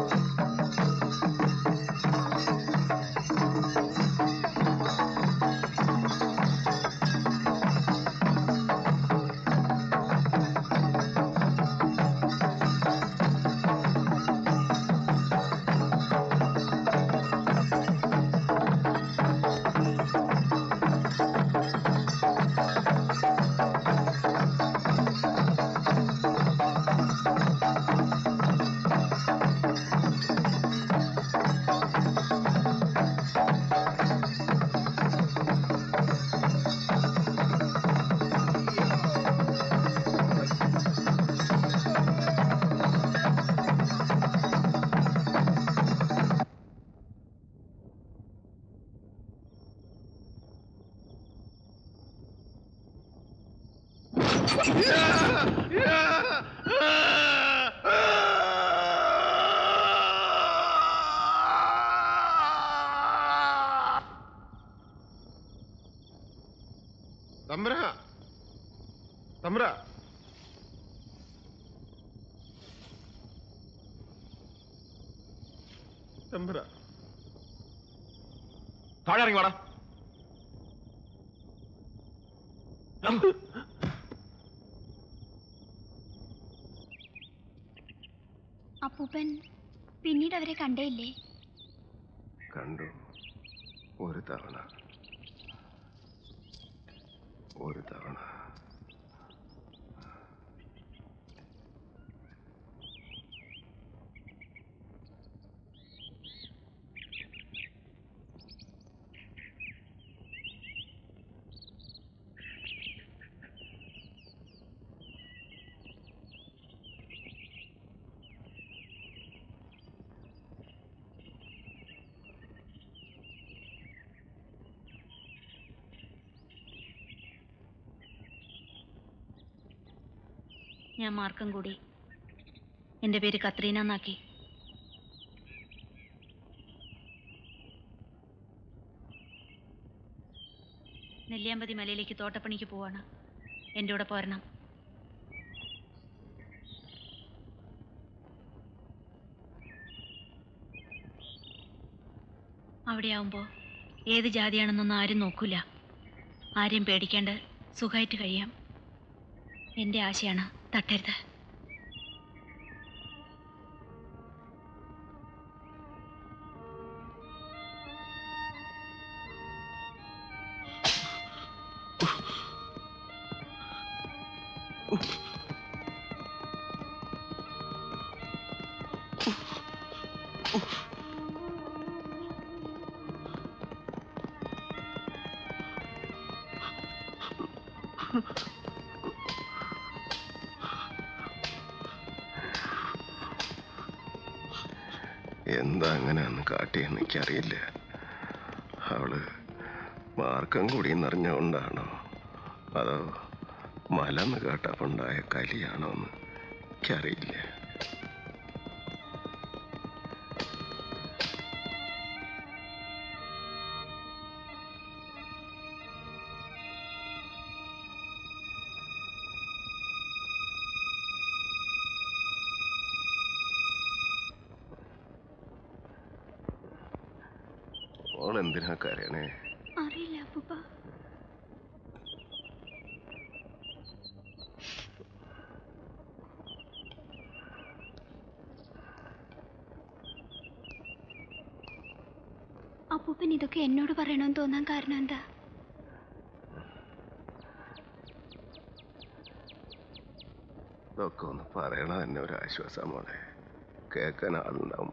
തമ്പ്ര തമ്പ്ര തമ്പ്ര താഴെ ഇറങ്ങി വാടാ അപ്പൂപ്പൻ പിന്നീട് അവരെ കണ്ടേയില്ലേ കണ്ടു ഒരു തവണ ഒരു തവണ ഞാൻ മാർക്കം കൂടി എൻ്റെ പേര് കത്രീന എന്നാക്കി നെല്ലിയാമ്പതി മലയിലേക്ക് തോട്ടപ്പണിക്ക് പോവാണ് എൻ്റെ കൂടെ പോരണം അവിടെയാവുമ്പോൾ ഏത് ജാതിയാണെന്നൊന്നും ആരും നോക്കൂല ആരെയും പേടിക്കാണ്ട് സുഖമായിട്ട് കഴിയാം എൻ്റെ ആശയാണ് തട്ടരുത് എന്താ അങ്ങനെ അന്ന് കാട്ടിയെന്ന് എനിക്കറിയില്ല അവള് മാർക്കം കൂടി നിറഞ്ഞുകൊണ്ടാണോ അതോ മലന്ന് കേട്ടപ്പോണ്ടായ കലിയാണോ എന്ന് എനിക്കറിയില്ല ഓൾ എന്തിനാ കരയണേ അറിയില്ല അപ്പൂപ്പ അപ്പൂപ്പൻ ഇതൊക്കെ എന്നോട് പറയണമെന്ന് തോന്നാൻ കാരണം എന്താ ഇതൊക്കെ ഒന്ന് പറയണ തന്നെ ഒരു ആശ്വാസം മോളെ കേൾക്കാൻ ആളുണ്ടാവും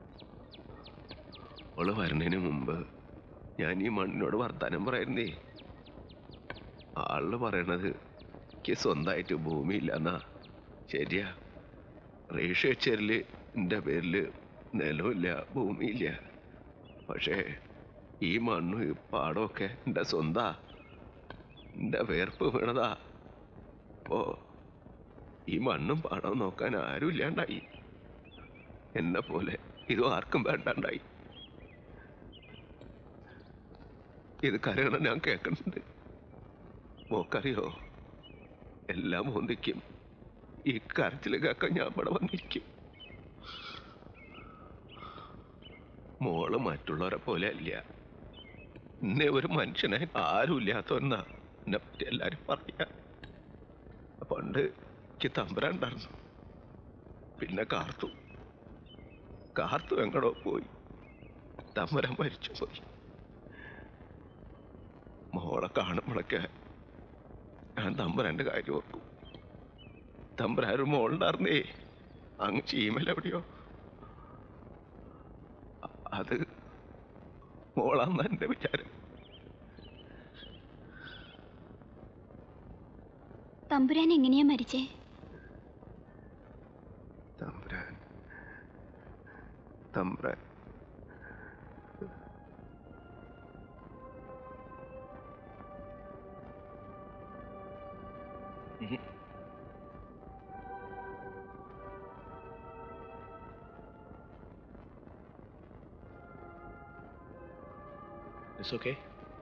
അവള് വരുന്നതിന് മുമ്പ് ഞാൻ ഈ മണ്ണിനോട് വർത്താനം പറയുന്നേ ആള് പറയണത് എനിക്ക് സ്വന്തമായിട്ട് ഭൂമിയില്ല എന്നാ ശരിയാ റേഷ്യേച്ചറില് എൻ്റെ പേരില് നിലമില്ല ഭൂമിയില്ല പക്ഷേ ഈ മണ്ണും ഈ പാടമൊക്കെ എൻ്റെ സ്വന്താ എൻ്റെ വേർപ്പ് വീണതാ അപ്പോ ഈ മണ്ണും പാടവും നോക്കാൻ ആരും ഇല്ലാണ്ടായി എന്നെ പോലെ ഇതും ആർക്കും വേണ്ടാണ്ടായി ഇത് കരയണം ഞാൻ കേൾക്കുന്നുണ്ട് മോക്കറിയോ എല്ലാം ഒന്നിക്കും ഈ കരച്ചിൽ കേൾക്കാൻ ഞാൻ ഇവിടെ വന്നിരിക്കും മോള് മറ്റുള്ളവരെ പോലെ അല്ല ഇന്നെ ഒരു മനുഷ്യനെ ആരുമില്ലാത്തവന്നാ എന്നെ പറ്റി എല്ലാരും പറയാ പണ്ട് എനിക്ക് തമ്പുരാൻ ഉണ്ടായിരുന്നു പിന്നെ കാർത്തു കാർത്തു എങ്ങടോ പോയി തമ്പുരാൻ മരിച്ചു പോയി മോളെ കാണുമ്പോഴൊക്കെ ഞാൻ തമ്പുരാന്റെ കാര്യം ഓർക്കും തമ്പുരാൻ ഒരു മോളുണ്ടായിരുന്നേ അങ്ങ് ചീമലെവിടെയോ അ- അത് മോളാന്ന എന്റെ വിചാരം തമ്പുരാൻ എങ്ങനെയാ മരിച്ചേ തമ്പുരാൻ തമ്പുരാൻ It's okay.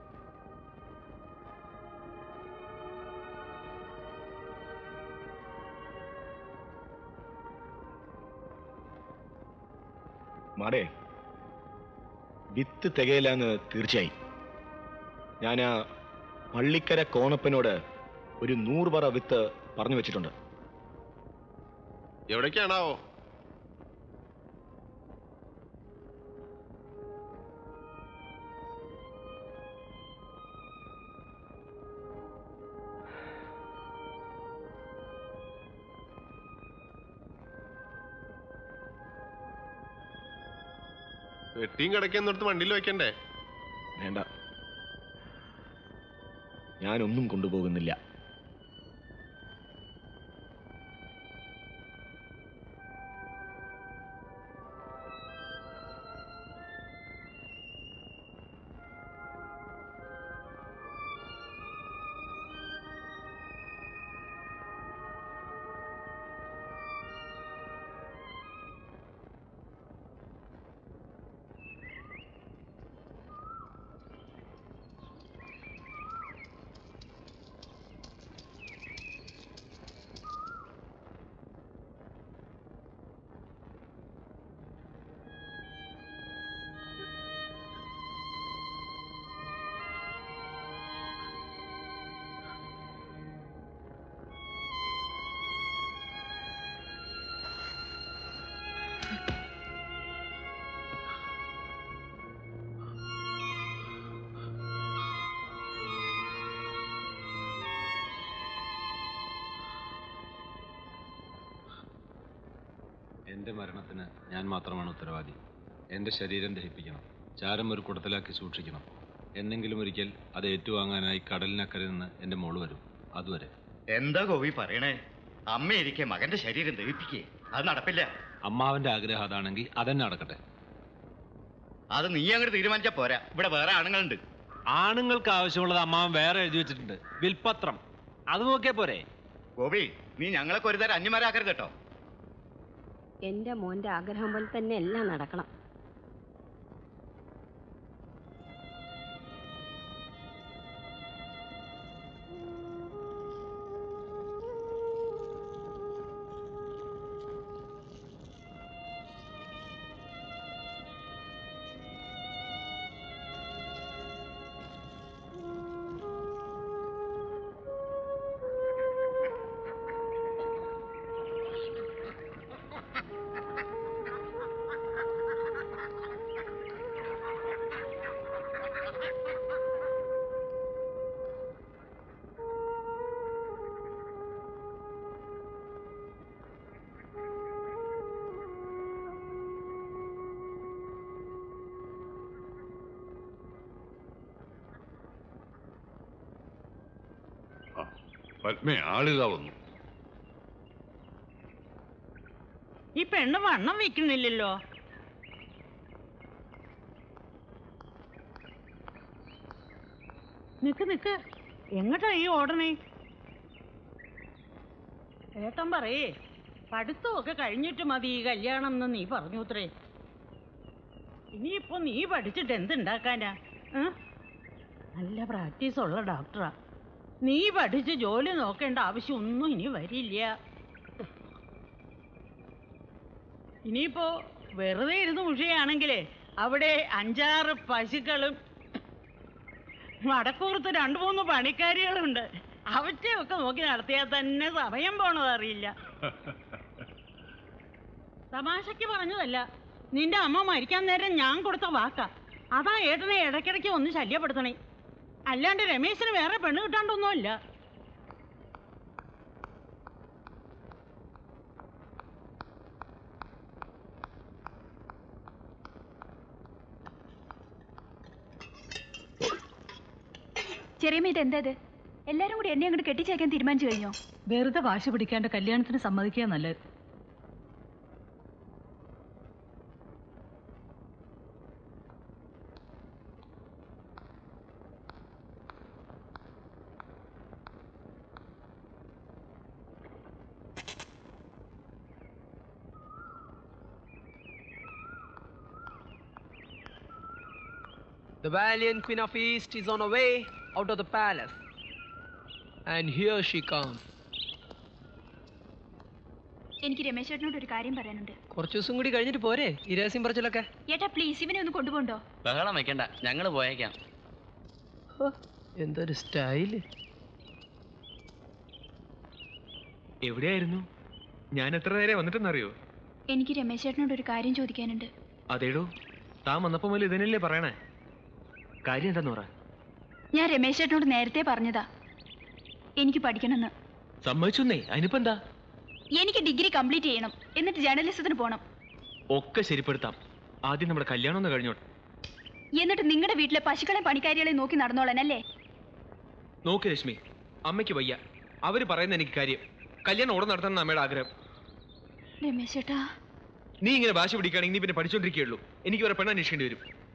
മാടേ വിത്ത് തികയില്ലാന്ന് തീർച്ചയായി ഞാൻ ആ പള്ളിക്കര കോണപ്പനോട് ഒരു നൂറ് പറ വിത്ത് പറഞ്ഞു വെച്ചിട്ടുണ്ട് എവിടേക്കാണാവോ വെട്ടിയും കിടക്കുന്നിടത്ത് വണ്ടിയിൽ വെക്കണ്ടേ വേണ്ട ഞാനൊന്നും കൊണ്ടുപോകുന്നില്ല എൻ്റെ മരണത്തിന് ഞാൻ മാത്രമാണ് ഉത്തരവാദി എൻ്റെ ശരീരം ദഹിപ്പിക്കണം ചാരം ഒരു കുടത്തിലാക്കി സൂക്ഷിക്കണം എന്നെങ്കിലും ഒരിക്കൽ അത് ഏറ്റുവാങ്ങാനായി കടലിനക്കരെ നിന്ന് എൻ്റെ മോള് വരും അതുവരെ എന്താ ഗോപി പറയണേ അമ്മയിരിക്കെ മകന്റെ ശരീരം ദഹിപ്പിക്കേ അത് നടപ്പില്ല അമ്മാവൻ്റെ ആഗ്രഹം അതാണെങ്കിൽ അതന്നെ നടക്കട്ടെ അത് നീ അങ്ങോട്ട് തീരുമാനിച്ചാ പോരാ ഇവിടെ വേറെ ആണുങ്ങളുണ്ട് ആണുങ്ങൾക്ക് ആവശ്യമുള്ളത് അമ്മാവൻ വേറെ എഴുതി വെച്ചിട്ടുണ്ട് വിൽപ്പത്രം അത് നോക്കിയാ പോരെ ഗോപി നീ ഞങ്ങളൊക്കെ ഒരു തരം അന്യമാരാക്കരുത് കേട്ടോ എന്റെ മോന്റെ ആഗ്രഹം പോലെ തന്നെ എല്ലാം നടക്കണം പത്മ ആളിതാ വന്നു ഈ പെണ്ണ് വണ്ണം വെക്കുന്നില്ലല്ലോ നിക്ക് നിക്ക് എങ്ങട്ടാ ഈ ഓടണേ ഏട്ടൻ പറയേ പഠിത്തമൊക്കെ കഴിഞ്ഞിട്ട് മതി ഈ കല്യാണം എന്ന് നീ പറഞ്ഞു അത്രേ ഇനിയിപ്പോ നീ പഠിച്ചിട്ട് എന്തുണ്ടാക്കാനാ ഏ? നല്ല പ്രാക്ടീസ് ഉള്ള ഡോക്ടറാ നീ പഠിച്ച് ജോലി നോക്കേണ്ട ആവശ്യമൊന്നും ഇനി വരില്ല ഇനിയിപ്പോ വെറുതെ ഇരുന്ന് ഉഷയാണെങ്കിലേ അവിടെ അഞ്ചാറ് പശുക്കളും വടക്കൂർത്ത് രണ്ടു മൂന്ന് പണിക്കാരികളുണ്ട് അവറ്റെയൊക്കെ നോക്കി നടത്തിയാൽ തന്നെ സമയം പോണത് അറിയില്ല തമാശയ്ക്ക് പറഞ്ഞതല്ല നിന്റെ അമ്മ മരിക്കാൻ നേരം ഞാൻ കൊടുത്ത വാക്കാ അതാ ഏട്ടനെ ഇടയ്ക്കിടയ്ക്ക് ഒന്ന് ശല്യപ്പെടുത്തണേ അല്ലാണ്ട് രമേശിന് വേറെ പെണ്ണ് കിട്ടാണ്ടൊന്നുമില്ല ചെറിയമ്മ ഇത് എന്താ ഇത് എല്ലാരും കൂടി എന്നെ അങ്ങോട്ട് കെട്ടിച്ചേക്കാൻ തീരുമാനിച്ചു കഴിഞ്ഞോ വെറുതെ വാശി പിടിക്കാണ്ട് കല്യാണത്തിന് സമ്മതിക്കുക നല്ലത് The valiant Queen of East is on her way out of the palace. And here she comes. എനിക്ക് രമേശ് ചേട്ടനോട് ഒരു കാര്യം പറയാനുണ്ട് കുറച്ച് ദിവസം കൂടി കഴിഞ്ഞിട്ട് പോരെ ഈ രഹസ്യം പറച്ചിലൊക്കെ ഏട്ടാ പ്ലീസ് ഇവനെ ഒന്ന് കൊണ്ടുപോണ്ടോ ബഹളം വെക്കണ്ട ഞങ്ങൾ പോയേക്കാം ഹോ, എന്തൊരു സ്റ്റൈല് എവിടെയായിരുന്നു ഞാൻ എത്ര നേരെ വന്നിട്ടെന്നറിയോ എനിക്ക് രമേശ് ചേട്ടനോട് ഒരു കാര്യം ചോദിക്കാനുണ്ട് അതേടോ താൻ വന്നപ്പോ മുതൽ ഇതിനല്ലേ പറയണേ കാര്യം എന്താന്ന് പറ ഞാൻ രമേശ് ചേട്ടനോട് നേരത്തെ പറഞ്ഞതാ എനിക്ക് പഠിക്കണമെന്ന് സമ്മതിച്ചൊന്നേ അതിനിപ്പോ എന്താ എനിക്ക് ഡിഗ്രി കംപ്ലീറ്റ് ചെയ്യണം എന്നിട്ട് ജേർണലിസത്തിന് പോകണം ഒക്കെ ശരിപ്പെടുത്താം ആദ്യം നമ്മുടെ കല്യാണം ഒന്ന് കഴിഞ്ഞോട്ടെ എന്നിട്ട് നിങ്ങളുടെ വീട്ടിലെ പശുക്കളെ പണിക്കാരികളെ നോക്കി നടന്നോളാനല്ലേ നോക്ക് രശ്മി അമ്മയ്ക്ക് വയ്യ അവര് പറയുന്ന എനിക്ക് കാര്യം കല്യാണം ഉടൻ നടത്തണം അമ്മയുടെ ആഗ്രഹം രമേശ് ചേട്ടാ നീ ഇങ്ങനെ വാശി പിടിക്കുകയാണെങ്കിൽ നീ പിന്നെ പഠിച്ചോണ്ടിരിക്കുകയുള്ളൂ എനിക്ക് വേറെ പെണ്ണ് അന്വേഷിക്കേണ്ടി വരും